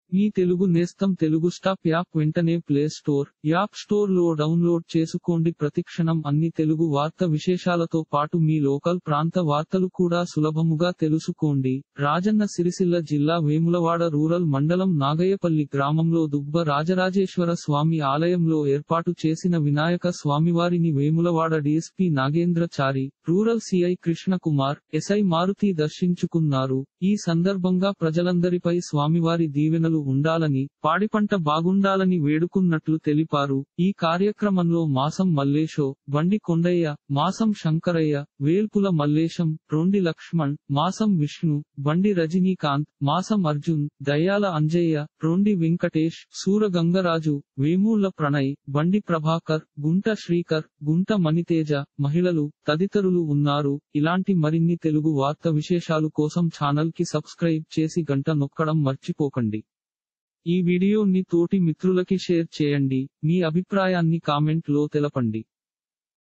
మీ తెలుగు నేస్తం Telugu stop app వెంటనే play store app store లో డౌన్లోడ్ చేసుకోండి ప్రతిక్షణం అన్ని తెలుగు వార్త విశేషాలతో పాటు మీ లోకల్ ప్రాంత వార్తలు కూడా సులభముగా తెలుసుకోండి రాజన్న సిరిసిల్ల జిల్లా వేములవాడ రూరల్ మండలం నాగయ్యపల్లి గ్రామంలో దుబ్బ రాజరాజేశ్వర స్వామి ఆలయంలో ఏర్పాటు చేసిన వినాయక స్వామివారిని Vemulawada DSP Nagendrachari rural CI Krishnakumar SI Maruti దర్శించుకున్నారు ఈ సందర్భంగా ప్రజలందరిపై స్వామివారి దీవెనలు ఉండాలని పాడిపంట బాగుండాలని వేడుకున్నట్లు తెలిపారు ఈ కార్యక్రమంలో మాసం మల్లేశో బండి కొండయ్య మాసం శంకరయ్య వేల్పుల మల్లేశం రొండి లక్ష్మణ్ మాసం విష్ణు బండి రజనీకాంత్ మాసం అర్జున్ దయాల అంజయ్య రొండి వెంకటేష్ సూర గంగరాజు వేమూళ్ల ప్రణయ్ బండి ప్రభాకర్ గుంట శ్రీకర్ గుంట మణితేజ మహిళలు తదితరులు ఉన్నారు ఇలాంటి మరిన్ని తెలుగు వార్త విశేషాలు కోసం ఛానల్ కి సబ్స్క్రైబ్ చేసి గంట నొక్కడం మర్చిపోకండి ఈ వీడియోని తోటి మిత్రులకి షేర్ చేయండి మీ అభిప్రాయాన్ని కామెంట్ లో తెలపండి